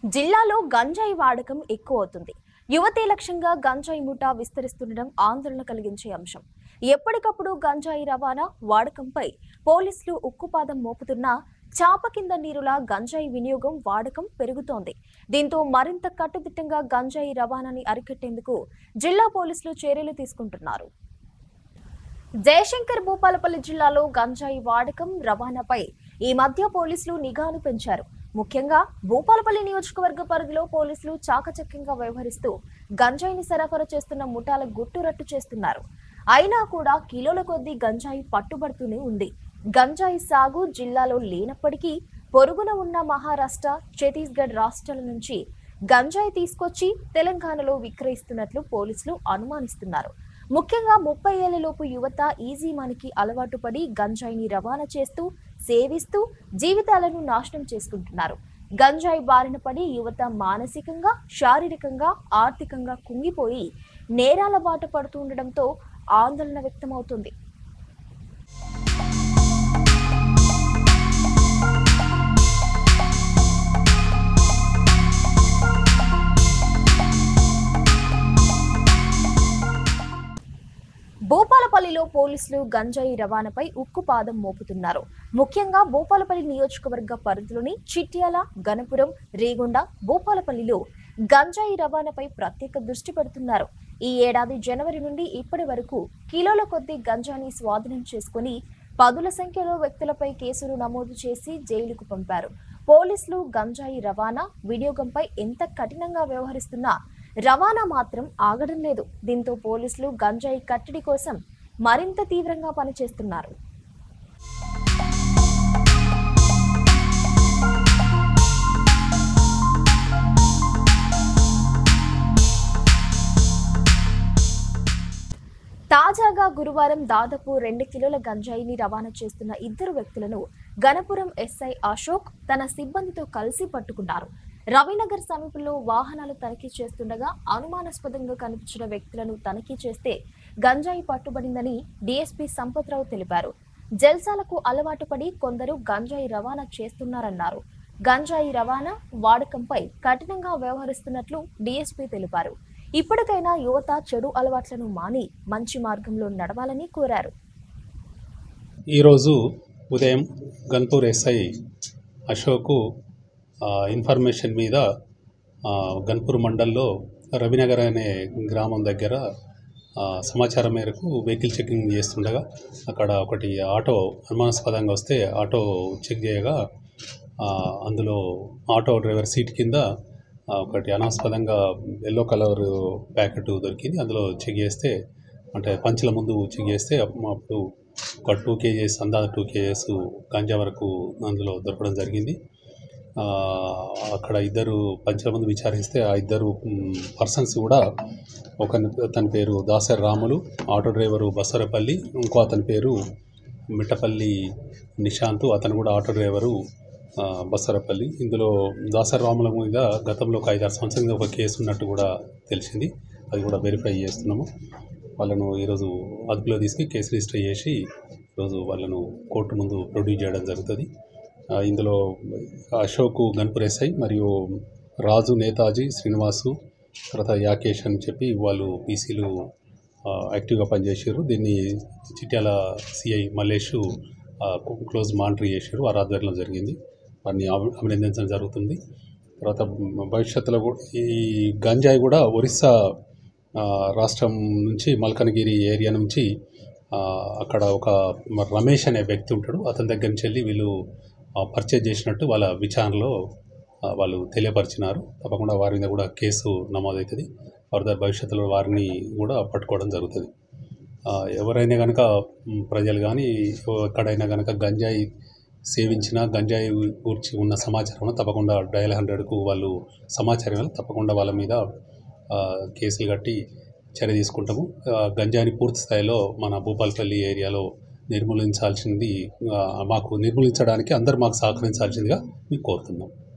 జిల్లాలో గంజాయి వాడకం ఎక్కువ అవుతుంది యువతే లక్ష్యంగా గంజాయి ముఠా విస్తరిస్తుండడం ఆందోళన కలిగించే అంశం ఎప్పటికప్పుడు గంజాయి రవాణా వాడకంపై పోలీసులు ఉక్కుపాదం మోపుతున్నా చాప కింద నీరులా గంజాయి వినియోగం వాడకం పెరుగుతోంది దీంతో మరింత కట్టుదిట్టంగా గంజాయి రవాణాని అరికట్టేందుకు జిల్లా పోలీసులు చర్యలు తీసుకుంటున్నారు జయశంకర్ భూపాలపల్లి జిల్లాలో గంజాయి వాడకం రవాణాపై ఈ మధ్య పోలీసులు నిఘాను పెంచారు ముఖ్యంగా భూపాలపల్లి నియోజకవర్గ పరిధిలో పోలీసులు చాకచక్యంగా వ్యవహరిస్తూ గంజాయిని సరఫరా చేస్తున్న ముఠాల గుట్టురట్టు చేస్తున్నారు అయినా కూడా కిలోల కొద్దీ గంజాయి పట్టుబడుతూనే ఉంది గంజాయి సాగు జిల్లాలో లేనప్పటికీ పొరుగున ఉన్న మహారాష్ట్ర ఛత్తీస్గఢ్ రాష్ట్రాల నుంచి గంజాయి తీసుకొచ్చి తెలంగాణలో విక్రయిస్తున్నట్లు పోలీసులు అనుమానిస్తున్నారు ముఖ్యంగా ముప్పై ఏళ్లలోపు యువత ఈజీ మనీకి అలవాటు పడి గంజాయిని రవాణా చేస్తూ సేవిస్తూ జీవితాలను నాశనం చేసుకుంటున్నారు గంజాయి బారిన పడి యువత మానసికంగా శారీరకంగా ఆర్థికంగా కుంగిపోయి నేరాల బాట పడుతుండటంతో ఆందోళన వ్యక్తమవుతుంది భూపాలపల్లిలో పోలీసులు గంజాయి రవాణాపై ఉక్కుపాదం మోపుతున్నారు ముఖ్యంగా భూపాలపల్లి నియోజకవర్గ పరిధిలోని చిట్యాల గణపురం రేగొండ భూపాలపల్లిలో గంజాయి రవాణాపై ప్రత్యేక దృష్టి పెడుతున్నారు ఈ ఏడాది జనవరి నుండి ఇప్పటి వరకు కిలోల కొద్దీ గంజాని స్వాధీనం చేసుకుని పదుల సంఖ్యలో వ్యక్తులపై కేసులు నమోదు చేసి జైలుకు పంపారు పోలీసులు గంజాయి రవాణా వినియోగంపై ఎంత కఠినంగా వ్యవహరిస్తున్నా రవాణా మాత్రం ఆగడం లేదు దీంతో పోలీసులు గంజాయి కట్టడి కోసం మరింత తీవ్రంగా పనిచేస్తున్నారు తాజాగా గురువారం దాదాపు రెండు కిలోల గంజాయిని రవాణా చేస్తున్న ఇద్దరు వ్యక్తులను గణపురం ఎస్ఐ అశోక్ తన సిబ్బందితో కలిసి పట్టుకున్నారు రవినగర్ సమీపంలో వాహనాలు తనిఖీ చేస్తుండగా అనుమానాస్పదంగా కనిపించిన వ్యక్తులను తనిఖీ చేస్తే గంజాయి పట్టుబడిందని డీఎస్పీ సంపత్రావు తెలిపారు జల్సాలకు అలవాటు పడి కొందరు గంజాయి రవాణా చేస్తున్నారన్నారు గంజాయి రవాణా వాడకంపై కఠినంగా వ్యవహరిస్తున్నట్లు డీఎస్పీ తెలిపారు ఇప్పటికైనా యువత చెడు అలవాట్లను మాని మంచి మార్గంలో నడవాలని కోరారు ఈరోజు ఉదయం గన్పూర్ ఎస్ఐ అశోకు ఆ, ఇన్ఫర్మేషన్ మీద ఆ, గన్పూర్ మండల్లో రవినగర్ అనే గ్రామం దగ్గర ఆ, సమాచారం మేరకు వెహికల్ చెకింగ్ చేస్తుండగా అక్కడ ఒకటి ఆటో అనుమానాస్పదంగా వస్తే ఆటో చెక్ చేయగా ఆ, అందులో ఆటో డ్రైవర్ సీట్ కింద ఆ, ఒకటి అనాస్పదంగా ఎల్లో కలర్ ప్యాకెట్ దొరికింది అందులో చెక్ చేస్తే అంటే పంచుల ముందు చెక్ చేస్తే అప్పు- అప్పుడు ఒక టూ కేజెస్ అందాజ టూ కేజెస్ గంజా వరకు అందులో దొరకడం జరిగింది ఆ, అక్కడ ఇద్దరు పంచుల ముందు విచారిస్తే ఆ ఇద్దరు పర్సన్స్ కూడా ఒక అతని పేరు దాసరి రాములు ఆటో డ్రైవరు బసరపల్లి ఇంకో అతని పేరు మిట్టపల్లి నిశాంత్ అతను కూడా ఆటో డ్రైవరు ఆ, బసరపల్లి ఇందులో దాసరి రాముల మీద గతంలో ఒక ఐదారు సంవత్సరాల కింద ఒక కేసు ఉన్నట్టు కూడా తెలిసింది అది కూడా వెరిఫై చేస్తున్నాము వాళ్ళను ఈరోజు అదుపులో తీసుకుని కేసు రిజిస్టర్ చేసి ఈరోజు వాళ్ళను కోర్టు ముందు ప్రొడ్యూస్ చేయడం జరుగుతుంది ఆ, ఇందులో అశోక్ గన్పూర్ ఎస్ఐ మరియు రాజు నేతాజీ శ్రీనివాసు తర్వాత యాకేష్ అని చెప్పి వాళ్ళు పీసీలు యాక్టివ్గా పనిచేసారు దీన్ని చిట్యాల సిఐ మల్లేష్ ఆ, క్లోజ్ మానిటర్ చేశారు వారి ఆధ్వర్యంలో జరిగింది వారిని అభి- అభినందించడం జరుగుతుంది తర్వాత భవిష్యత్తులో కూడా ఈ గంజాయి కూడా ఒరిస్సా ఆ, రాష్ట్రం నుంచి మల్కనగిరి ఏరియా నుంచి ఆ, అక్కడ ఒక మ- రమేష్ అనే వ్యక్తి ఉంటాడు అతని దగ్గర నుంచి వెళ్ళి వీళ్ళు పర్చేజ్ చేసినట్టు వాళ్ళ విచారణలో ఆ, వాళ్ళు తెలియపరిచినారు తప్పకుండా వారి మీద కూడా కేసు నమోదవుతుంది ఫర్దర్ భవిష్యత్తులో వారిని కూడా పట్టుకోవడం జరుగుతుంది ఆ, ఎవరైనా కనుక మ్, ప్రజలు కానీ ఎక్కడైనా కనుక గంజాయి సేవించిన గంజాయి గురించి ఉన్న సమాచారం తప్పకుండా డయల్ హండ్రెడ్కు వాళ్ళు సమాచారం ఇవ్వాలి. తప్పకుండా వాళ్ళ మీద ఆ, కేసులు కట్టి చర్య తీసుకుంటాము ఆ, గంజాయిని పూర్తి స్థాయిలో మన భూపాలపల్లి ఏరియాలో నిర్మూలించాల్సింది ఆ, మాకు నిర్మూలించడానికి అందరూ మాకు సహకరించాల్సిందిగా మీకు కోరుతున్నాం